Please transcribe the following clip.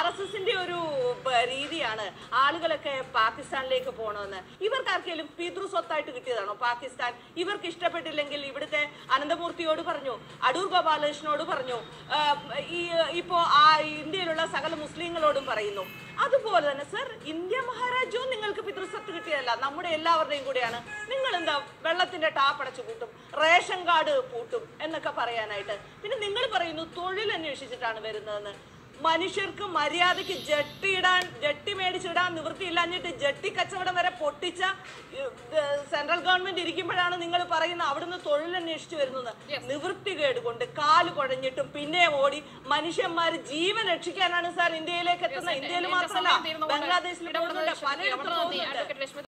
R S എസിന്റെ ഒരു ബ- രീതിയാണ് ആളുകളൊക്കെ പാകിസ്ഥാനിലേക്ക് പോകണമെന്ന് ഇവർക്ക് ആർക്കെങ്കിലും പിതൃസ്വത്തായിട്ട് കിട്ടിയതാണോ പാകിസ്ഥാൻ ഇവർക്ക് ഇഷ്ടപ്പെട്ടില്ലെങ്കിൽ ഇവിടുത്തെ അനന്തമൂർത്തിയോട് പറഞ്ഞു അടൂർ ഗോപാലകൃഷ്ണനോട് പറഞ്ഞു ആ, ഈ ഇപ്പോ ആ ഇന്ത്യയിലുള്ള സകല മുസ്ലിങ്ങളോടും പറയുന്നു അതുപോലെ തന്നെ സർ ഇന്ത്യ മഹാരാജ്യവും നിങ്ങൾക്ക് പിതൃസ്വത്ത് കിട്ടിയതല്ല നമ്മുടെ എല്ലാവരുടെയും കൂടെയാണ് നിങ്ങൾ എന്താ വെള്ളത്തിന്റെ ടാപ്പ് അടച്ചു പൂട്ടും റേഷൻ കാർഡ് പൂട്ടും എന്നൊക്കെ പറയാനായിട്ട് പിന്നെ നിങ്ങൾ പറയുന്നു തൊഴിൽ അന്വേഷിച്ചിട്ടാണ് വരുന്നതെന്ന് മനുഷ്യർക്ക് മര്യാദയ്ക്ക് ജട്ടി ഇടാൻ ജട്ടി മേടിച്ചിടാൻ നിവൃത്തിയില്ലാഞ്ഞിട്ട് ജട്ടി കച്ചവടം വരെ പൊട്ടിച്ച ഏഹ്, ഏഹ്, സെൻട്രൽ ഗവൺമെന്റ് ഇരിക്കുമ്പോഴാണ് നിങ്ങൾ പറയുന്ന അവിടുന്ന് തൊഴിൽ അന്വേഷിച്ചു വരുന്നത് നിവൃത്തികേട് കൊണ്ട് കാല് കുഴഞ്ഞിട്ടും പിന്നെ ഓടി മനുഷ്യന്മാര് ജീവൻ രക്ഷിക്കാനാണ് സാർ ഇന്ത്യയിലേക്ക് എത്തുന്നത് ഇന്ത്യയിൽ എന്റെ മാത്രമല്ല സമയം തീർന്നുകൊണ്ട് ബംഗ്ലാദേശിൽ ഇടപെടുന്നത് പോകുന്നുണ്ട് ക്ഷമിക്കുക. പലയിടത്തും വളരെ നന്ദി. പോകുന്നുണ്ട് അഡ്വക്കേറ്റ് രശ്മി